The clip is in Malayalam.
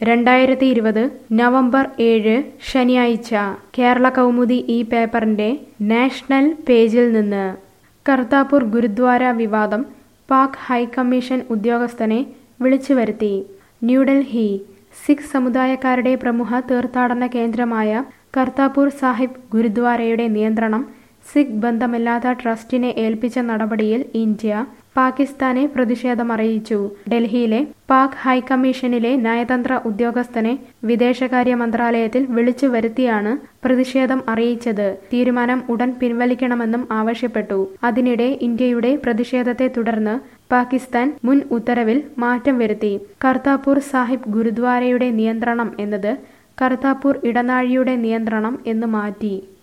രണ്ടായിരത്തി ഇരുപത് നവംബർ ഏഴ് ശനിയാഴ്ച കേരള കൗമുദി ഈ പേപ്പറിന്റെ നാഷണൽ പേജിൽ നിന്ന് കർത്താപൂർ ഗുരുദ്വാര വിവാദം പാക് ഹൈക്കമ്മീഷൻ ഉദ്യോഗസ്ഥനെ വിളിച്ചു വരുത്തി ന്യൂഡൽഹി സിഖ് സമുദായക്കാരുടെ പ്രമുഖ തീർത്ഥാടന കേന്ദ്രമായ കർത്താപൂർ സാഹിബ് ഗുരുദ്വാരയുടെ നിയന്ത്രണം സിഖ് ബന്ധമില്ലാത്ത ട്രസ്റ്റിനെ ഏൽപ്പിച്ച നടപടിയിൽ ഇന്ത്യ പാകിസ്ഥാനെ പ്രതിഷേധമറിയിച്ചു ഡൽഹിയിലെ പാക് ഹൈക്കമ്മീഷനിലെ നയതന്ത്ര ഉദ്യോഗസ്ഥനെ വിദേശകാര്യ മന്ത്രാലയത്തിൽ വിളിച്ചു വരുത്തിയാണ് പ്രതിഷേധം അറിയിച്ചത് തീരുമാനം ഉടൻ പിൻവലിക്കണമെന്നും ആവശ്യപ്പെട്ടു അതിനിടെ ഇന്ത്യയുടെ പ്രതിഷേധത്തെ തുടർന്ന് പാകിസ്ഥാൻ മുൻ ഉത്തരവിൽ മാറ്റം വരുത്തി കർത്താപൂർ സാഹിബ് ഗുരുദ്വാരയുടെ നിയന്ത്രണം എന്നത് കർത്താപൂർ ഇടനാഴിയുടെ നിയന്ത്രണം എന്ന് മാറ്റി